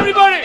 everybody.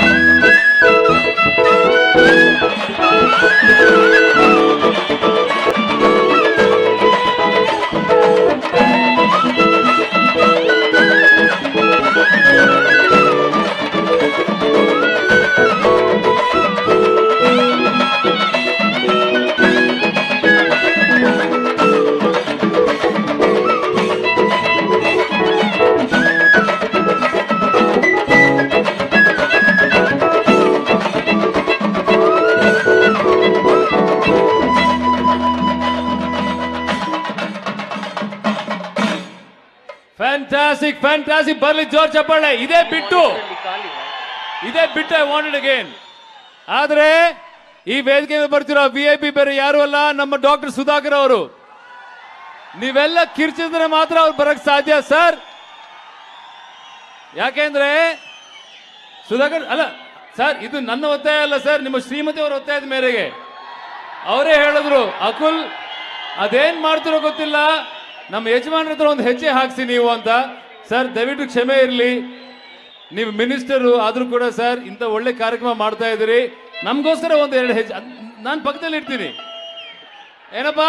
Fantastic fantastic ಬರ್ಲಿ ಜೋರ್ ಚಪ್ಪಾಳೆ ಇದೇ ಬಿಟ್ಟು ಇದೇ ಬಿಟ್ಟು ಐ ವಾಂಟೆಡ್ ಅಗೇನ್ ಆದ್ರೆ ಈ ವೇದಿಕೆ ಮೇಲೆ ಬರ್ತಿರೋ ವಿ ಐ ಪಿ ಬೇರೆ ಯಾರು ಅಲ್ಲ ನಮ್ಮ ಡಾಕ್ಟರ್ ಸುಧಾಕರ್ ಅವರು ನೀವೆಲ್ಲ ಕಿರ್ಚಿದ್ರೆ ಮಾತ್ರ ಅವ್ರು ಬರಕ್ ಸಾಧ್ಯ ಸರ್ ಯಾಕೆಂದ್ರೆ ಸುಧಾಕರ್ ಅಲ್ಲ ಸರ್ ಇದು ನನ್ನ ಒತ್ತಾಯ ಅಲ್ಲ ಸರ್ ನಿಮ್ಮ ಶ್ರೀಮತಿ ಅವರ ಒತ್ತಾಯದ ಮೇರೆಗೆ ಅವರೇ ಹೇಳಿದ್ರು ಅಕುಲ್ ಅದೇನ್ ಮಾಡ್ತಿರೋ ಗೊತ್ತಿಲ್ಲ ನಮ್ಮ ಯಜಮಾನ್ರ ಹತ್ರ ಒಂದು ಹೆಜ್ಜೆ ಹಾಕ್ಸಿ ನೀವು ಅಂತ ಸರ್ ದಯವಿಟ್ಟು ಕ್ಷಮೆ ಇರಲಿ ನೀವು ಮಿನಿಸ್ಟರು ಆದ್ರೂ ಕೂಡ ಸರ್ ಇಂಥ ಒಳ್ಳೆ ಕಾರ್ಯಕ್ರಮ ಮಾಡ್ತಾ ಇದ್ದೀರಿ ನಮಗೋಸ್ಕರ ಒಂದು ಎರಡು ಹೆಜ್ಜೆ ನಾನು ಪಕ್ಕದಲ್ಲಿ ಇರ್ತೀನಿ ಏನಪ್ಪಾ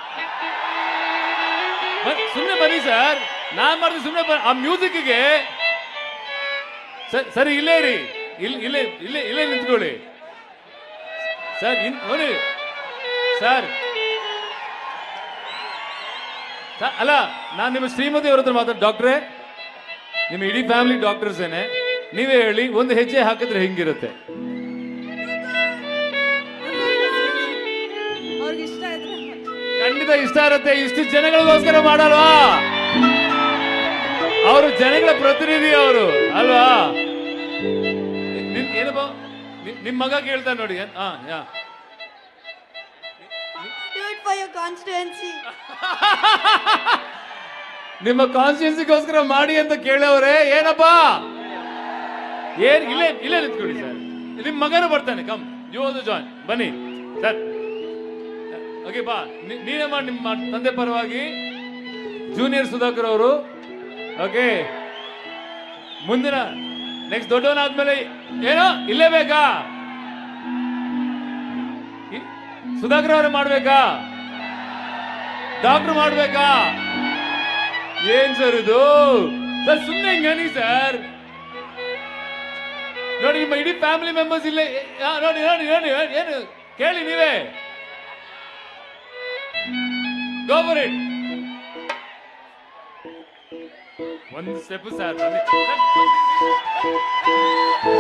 ಸುಮ್ಮನೆ ಬನ್ನಿ ಸರ್ ನಾನ್ ಮಾಡಿದ್ರೆ ಸುಮ್ಮನೆ ಆ ಮ್ಯೂಸಿಕ್ಗೆ ಸರ್ ಸರಿ ಇಲ್ಲೇ ರೀ ಇಲ್ಲಿ ಇಲ್ಲೇ ಇಲ್ಲೇ ಇಲ್ಲೇ ನಿಂತ್ಕೊಳ್ಳಿ ಸರ್ ಇನ್ ನೋಡಿ ಸರ್ ಸ- ಅಲ್ಲ ನಾನು ನಿಮ್ಮ ಶ್ರೀಮತಿ ಅವ್ರ ಹತ್ರ ಮಾತಾಡ ಡಾಕ್ಟ್ರೇ ನಿಮ್ಮ ಇಡೀ ಫ್ಯಾಮಿಲಿ ಡಾಕ್ಟರ್ಸ್ ಏನೆ ನೀವೇ ಹೇಳಿ ಒಂದು ಹೆಜ್ಜೆ ಹಾಕಿದ್ರೆ ಹಿಂಗಿರುತ್ತೆ ಅವ್ರಿಗೆ ಇಷ್ಟ ಇದ್ರೆ ಖಂಡಿತ ಇಷ್ಟ ಇರುತ್ತೆ ಇಷ್ಟು ಜನಗಳಿಗೋಸ್ಕರ ಮಾಡಲ್ವಾ ಅವರು ಜನಗಳ ಪ್ರತಿನಿಧಿ ಅವರು ಅಲ್ವಾ ನಿನ್ ಏನಪ್ಪ ನಿಮ್- ನಿಮ್ ಮಗ ಕೇಳ್ತಾನೆ ನೋಡಿ ಏನ್- ಆ, ಯಾ. do it for your constituency ನಿಮ್ಮ ಕಾನ್ಸ್ಟಿಟ್ಯೂನ್ಸಿಗೋಸ್ಕರ ಮಾಡಿ ಅಂತ ಕೇಳವ್ರೆ ಏನಪ್ಪ ಏನ್ ಇಲ್ಲೇ ಇಲ್ಲೇ ನಿಂತ್ಕೊಳ್ಳಿ ಸರ್ ನಿಮ್ ಮಗನೂ ಬರ್ತಾನೆ ಕಮ್ ಯು ದ ಜಾಯ್ನ್ ಬನ್ನಿ ಸರ್ ಓಕೆ ಬಾ ನೀ- ನೀನೇ ಮಾಡಿ ನಿಮ್ಮ ತಂದೆ ಪರವಾಗಿ ಜೂನಿಯರ್ ಸುಧಾಕರ್ ಅವರು ಓಕೆ ಮುಂದಿನ ನೆಕ್ಸ್ಟ್ ದೊಡ್ಡವನಾದ್ಮೇಲೆ ಏನೋ ಇಲ್ಲೇ ಬೇಕಾ ಇ- ಸುಧಾಕರ್ ಅವರೇ ಮಾಡ್ಬೇಕಾ ಡಾಕ್ಟರ್ ಮಾಡ್ಬೇಕಾ ಏನ್ ಸರ್ ಇದು ಸರ್ ಸುಮ್ಮನೆ ಹಿಂಗನಿ ಸರ್ ನೋಡಿ ನಿಮ್ಮ ಇಡೀ ಫ್ಯಾಮಿಲಿ ಮೆಂಬರ್ಸ್ ಇಲ್ಲೇ ಆ, ನೋಡಿ ನೋಡಿ ನೋಡಿ ಏನು ಕೇಳಿ ನೀವೇ ಗೋಬರ್ ಇಟ್ ಒಂದು ಸ್ಟೆಪ್ ಸರ್